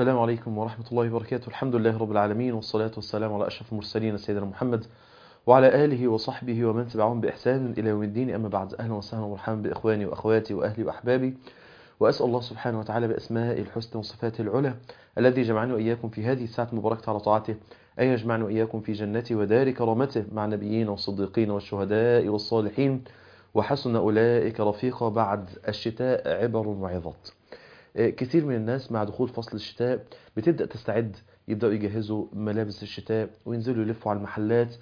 السلام عليكم ورحمة الله وبركاته الحمد لله رب العالمين والصلاة والسلام على أشرف المرسلين سيدنا محمد وعلى آله وصحبه ومن تبعهم بإحسان إلى يوم الدين أما بعد أهلا وسهلا ومرحبا بإخواني وأخواتي وأهلي وأحبابي وأسأل الله سبحانه وتعالى بأسمائه الحسنى وصفاته العلى الذي جمعني وإياكم في هذه الساعة المباركة على طاعته أن يجمعنا وإياكم في جنته ودار كرامته مع النبيين والصديقين والشهداء والصالحين وحسن أولئك رفيقا بعد الشتاء عبر وعظات كثير من الناس مع دخول فصل الشتاء بتبدأ تستعد يبدأوا يجهزوا ملابس الشتاء وينزلوا يلفوا على المحلات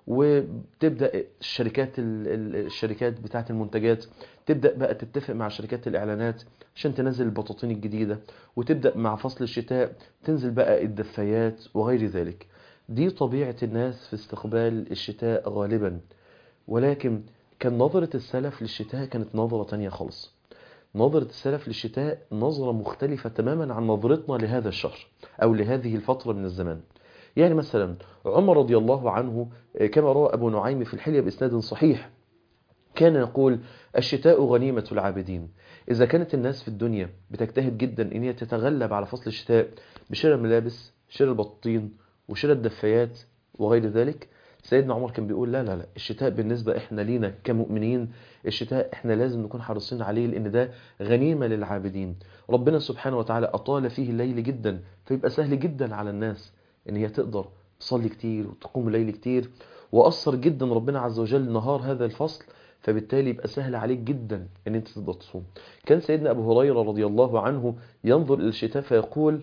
وتبدأ الشركات الشركات بتاعة المنتجات تبدأ بقى تتفق مع شركات الإعلانات عشان تنزل البطاطين الجديدة وتبدأ مع فصل الشتاء تنزل بقى الدفايات وغير ذلك دي طبيعة الناس في استقبال الشتاء غالبا ولكن كان نظرة السلف للشتاء كانت نظرة تانية خالص نظرة السلف للشتاء نظرة مختلفة تماما عن نظرتنا لهذا الشهر أو لهذه الفترة من الزمان يعني مثلا عمر رضي الله عنه كما روى أبو نعيم في الحلية بإسناد صحيح كان يقول الشتاء غنيمة العابدين إذا كانت الناس في الدنيا بتجتهد جدا إن هي تتغلب على فصل الشتاء بشراء الملابس شراء البطين وشراء الدفايات وغير ذلك سيدنا عمر كان بيقول لا لا لا الشتاء بالنسبة احنا لينا كمؤمنين الشتاء احنا لازم نكون حريصين عليه لان ده غنيمة للعابدين ربنا سبحانه وتعالى اطال فيه الليل جدا فيبقى سهل جدا على الناس ان هي تقدر تصلي كتير وتقوم الليل كتير واثر جدا ربنا عز وجل نهار هذا الفصل فبالتالي يبقى سهل عليك جدا ان انت تقدر تصوم كان سيدنا ابو هريرة رضي الله عنه ينظر الى الشتاء فيقول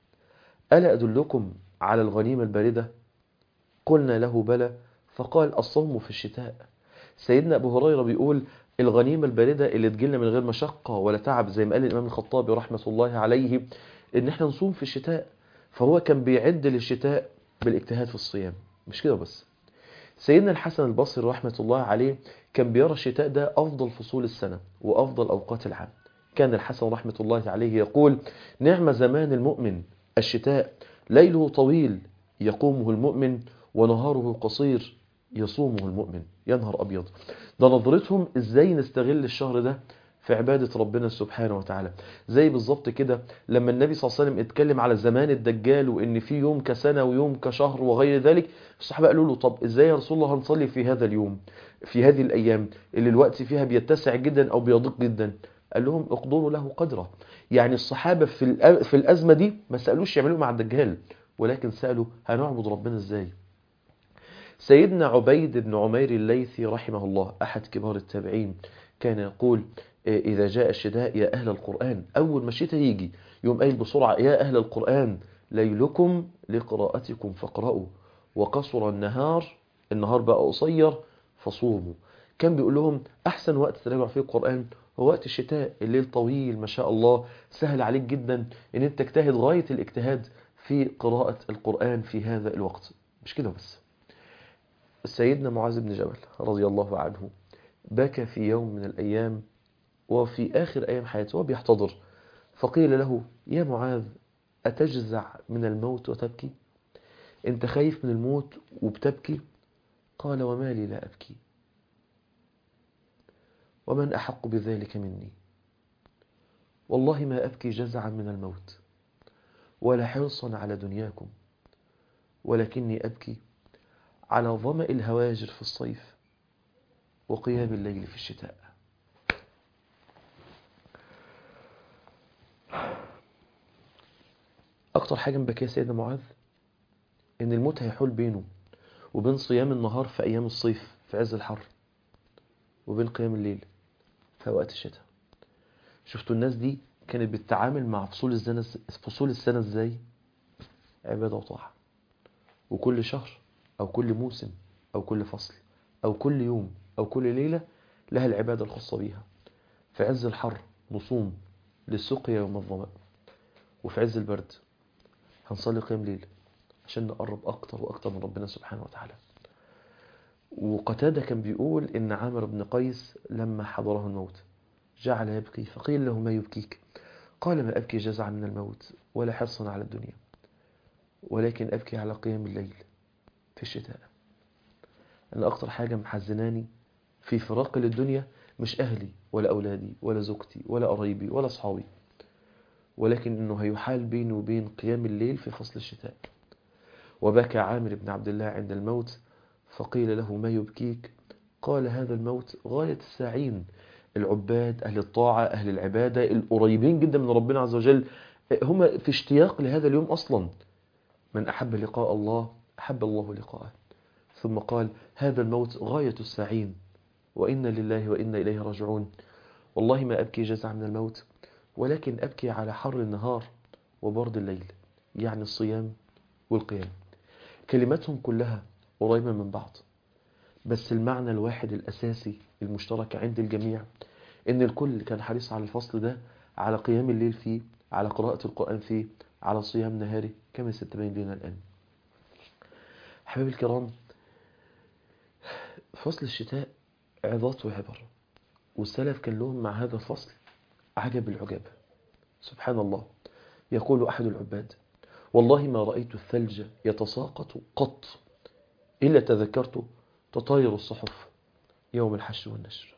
ألا أدلكم على الغنيمة الباردة قلنا له بلى فقال الصوم في الشتاء سيدنا أبو هريرة بيقول الغنيمة الباردة اللي تجيلنا من غير مشقة ولا تعب زي ما قال الإمام الخطابي رحمة الله عليه إن احنا نصوم في الشتاء فهو كان بيعد للشتاء بالاجتهاد في الصيام مش كده بس سيدنا الحسن البصري رحمة الله عليه كان بيرى الشتاء ده أفضل فصول السنة وأفضل أوقات العام كان الحسن رحمة الله عليه يقول نعم زمان المؤمن الشتاء ليله طويل يقومه المؤمن ونهاره قصير يصومه المؤمن ينهر أبيض ده نظرتهم إزاي نستغل الشهر ده في عبادة ربنا سبحانه وتعالى زي بالظبط كده لما النبي صلى الله عليه وسلم اتكلم على زمان الدجال وإن في يوم كسنة ويوم كشهر وغير ذلك الصحابة قالوا له طب إزاي يا رسول الله هنصلي في هذا اليوم في هذه الأيام اللي الوقت فيها بيتسع جدا أو بيضيق جدا قال لهم اقدروا له قدره يعني الصحابة في في الأزمة دي ما سألوش يعملوا مع الدجال ولكن سألوا هنعبد ربنا ازاي سيدنا عبيد بن عمير الليثي رحمه الله أحد كبار التابعين كان يقول إذا جاء الشتاء يا أهل القرآن أول ما الشتاء يجي يوم قايل بسرعة يا أهل القرآن ليلكم لقراءتكم فاقرأوا وقصر النهار النهار بقى قصير فصوموا كان بيقول لهم أحسن وقت تراجع فيه القرآن هو وقت الشتاء الليل طويل ما شاء الله سهل عليك جدا ان انت تجتهد غاية الاجتهاد في قراءة القرآن في هذا الوقت مش كده بس سيدنا معاذ بن جبل رضي الله عنه بكى في يوم من الأيام وفي آخر أيام حياته وبيحتضر فقيل له يا معاذ أتجزع من الموت وتبكي انت خايف من الموت وبتبكي قال وما لي لا أبكي ومن أحق بذلك مني والله ما أبكي جزعا من الموت ولا حرصا على دنياكم ولكني أبكي على ظمأ الهواجر في الصيف وقيام الليل في الشتاء أكتر حاجة مبكية سيدنا معاذ إن الموت هيحول بينه وبين صيام النهار في أيام الصيف في عز الحر وبين قيام الليل في وقت الشتاء شفتوا الناس دي كانت بتتعامل مع فصول السنة فصول السنة ازاي عبادة وطاعة وكل شهر او كل موسم او كل فصل او كل يوم او كل ليلة لها العبادة الخاصة بيها في عز الحر نصوم للسقيا يوم الظمأ وفي عز البرد هنصلي قيام ليل عشان نقرب اكتر واكتر من ربنا سبحانه وتعالى وقتادة كان بيقول إن عامر بن قيس لما حضره الموت جعل يبكي فقيل له ما يبكيك قال ما أبكي جزعا من الموت ولا حرصا على الدنيا ولكن أبكي على قيام الليل في الشتاء أنا أكتر حاجة محزناني في فراق للدنيا مش أهلي ولا أولادي ولا زوجتي ولا قرايبي ولا أصحابي ولكن أنه هيحال بينه وبين قيام الليل في فصل الشتاء وبكى عامر بن عبد الله عند الموت فقيل له ما يبكيك قال هذا الموت غاية الساعين العباد أهل الطاعة أهل العبادة القريبين جدا من ربنا عز وجل هم في اشتياق لهذا اليوم أصلا من أحب لقاء الله أحب الله لقاءه ثم قال هذا الموت غاية الساعين وإنا لله وإنا إليه راجعون والله ما أبكي جزع من الموت ولكن أبكي على حر النهار وبرد الليل يعني الصيام والقيام كلماتهم كلها قريبة من بعض بس المعنى الواحد الأساسي المشترك عند الجميع إن الكل كان حريص على الفصل ده على قيام الليل فيه على قراءة القرآن فيه على صيام نهاري كما ستبين لنا الآن حبيبي الكرام فصل الشتاء عظات وعبر والسلف كان لهم مع هذا الفصل عجب العجاب سبحان الله يقول أحد العباد والله ما رأيت الثلج يتساقط قط إلا تذكرت تطاير الصحف يوم الحشر والنشر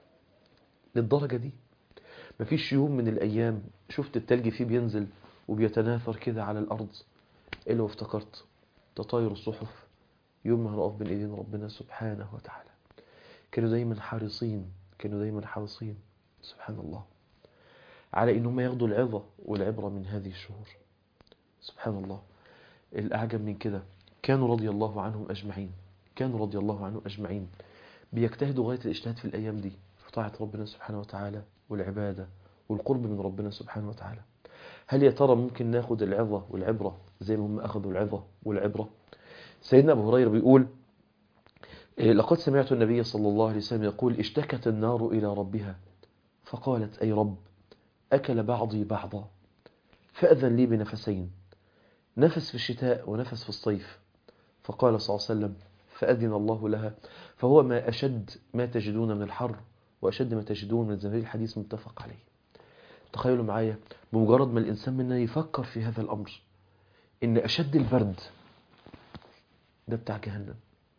للدرجة دي مفيش يوم من الأيام شفت التلج فيه بينزل وبيتناثر كده على الأرض إلا وافتكرت تطاير الصحف يوم ما هنقف بين إيدين ربنا سبحانه وتعالى كانوا دايما حريصين كانوا دايما حريصين سبحان الله على إنهم ياخدوا العظة والعبرة من هذه الشهور سبحان الله الأعجب من كده كانوا رضي الله عنهم أجمعين كانوا رضي الله عنهم أجمعين بيجتهدوا غاية الاجتهاد في الأيام دي في طاعة ربنا سبحانه وتعالى والعبادة والقرب من ربنا سبحانه وتعالى هل يا ترى ممكن ناخد العظة والعبرة زي ما هم أخذوا العظة والعبرة سيدنا أبو هريرة بيقول لقد سمعت النبي صلى الله عليه وسلم يقول اشتكت النار إلى ربها فقالت أي رب أكل بعضي بعضا فأذن لي بنفسين نفس في الشتاء ونفس في الصيف فقال صلى الله عليه وسلم فأذن الله لها فهو ما أشد ما تجدون من الحر وأشد ما تجدون من الزمهرير الحديث متفق عليه تخيلوا معايا بمجرد ما الإنسان منا يفكر في هذا الأمر إن أشد البرد ده بتاع جهنم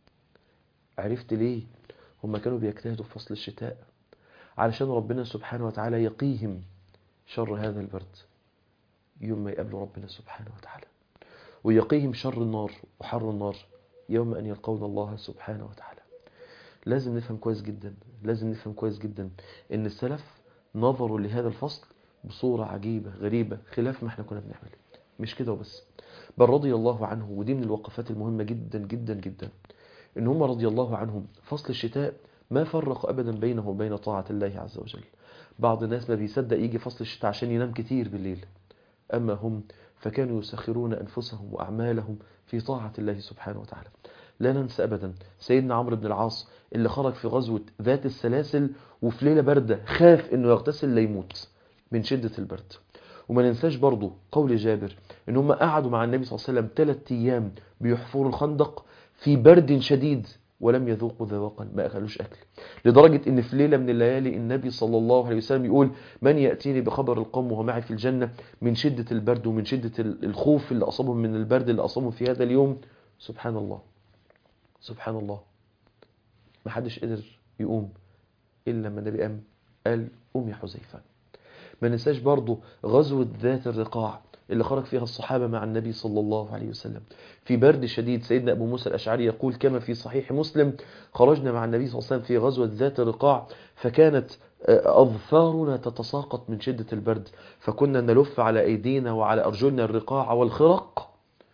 عرفت ليه هم كانوا بيجتهدوا في فصل الشتاء علشان ربنا سبحانه وتعالى يقيهم شر هذا البرد يوم ما يقابلوا ربنا سبحانه وتعالى ويقيهم شر النار وحر النار يوم أن يلقون الله سبحانه وتعالى لازم نفهم كويس جدا لازم نفهم كويس جدا ان السلف نظروا لهذا الفصل بصورة عجيبة غريبة خلاف ما احنا كنا بنعمل مش كده وبس بل رضي الله عنه ودي من الوقفات المهمة جدا جدا جدا ان هم رضي الله عنهم فصل الشتاء ما فرق ابدا بينه وبين طاعة الله عز وجل بعض الناس ما بيصدق يجي فصل الشتاء عشان ينام كتير بالليل اما هم فكانوا يسخرون انفسهم واعمالهم في طاعة الله سبحانه وتعالى لا ننسى أبدا سيدنا عمرو بن العاص اللي خرج في غزوة ذات السلاسل وفي ليلة باردة خاف انه يغتسل ليموت من شدة البرد وما ننساش برضو قول جابر ان هم قعدوا مع النبي صلى الله عليه وسلم ثلاث ايام بيحفروا الخندق في برد شديد ولم يذوقوا ذواقا ما اكلوش اكل لدرجة ان في ليلة من الليالي النبي صلى الله عليه وسلم يقول من يأتيني بخبر القوم وهو معي في الجنة من شدة البرد ومن شدة الخوف اللي اصابهم من البرد اللي اصابهم في هذا اليوم سبحان الله سبحان الله ما حدش قدر يقوم إلا لما النبي قام قال قوم يا حذيفة ما ننساش برضو غزوة ذات الرقاع اللي خرج فيها الصحابة مع النبي صلى الله عليه وسلم في برد شديد سيدنا أبو موسى الأشعري يقول كما في صحيح مسلم خرجنا مع النبي صلى الله عليه وسلم في غزوة ذات الرقاع فكانت أظفارنا تتساقط من شدة البرد فكنا نلف على أيدينا وعلى أرجلنا الرقاع والخرق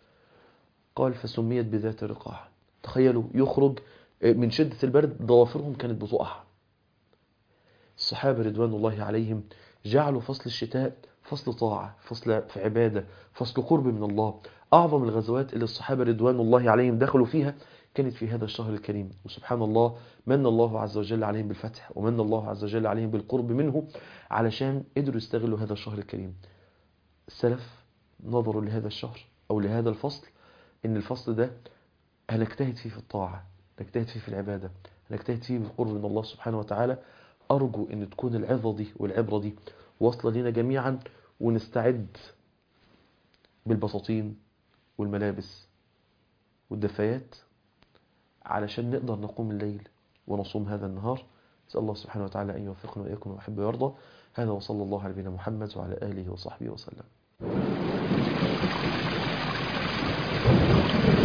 قال فسميت بذات الرقاع تخيلوا يخرج من شدة البرد ضوافرهم كانت بتقع الصحابة رضوان الله عليهم جعلوا فصل الشتاء فصل طاعة فصل في عبادة فصل قرب من الله أعظم الغزوات اللي الصحابة رضوان الله عليهم دخلوا فيها كانت في هذا الشهر الكريم وسبحان الله من الله عز وجل عليهم بالفتح ومن الله عز وجل عليهم بالقرب منه علشان قدروا يستغلوا هذا الشهر الكريم السلف نظروا لهذا الشهر أو لهذا الفصل إن الفصل ده هنجتهد فيه في الطاعة نجتهد فيه في العبادة نجتهد فيه بالقرب من الله سبحانه وتعالى أرجو أن تكون العظة دي والعبرة دي واصلة لنا جميعا ونستعد بالبساطين والملابس والدفايات علشان نقدر نقوم الليل ونصوم هذا النهار نسأل الله سبحانه وتعالى أن يوفقنا وإياكم ويحب ويرضى هذا وصلى الله على نبينا محمد وعلى آله وصحبه وسلم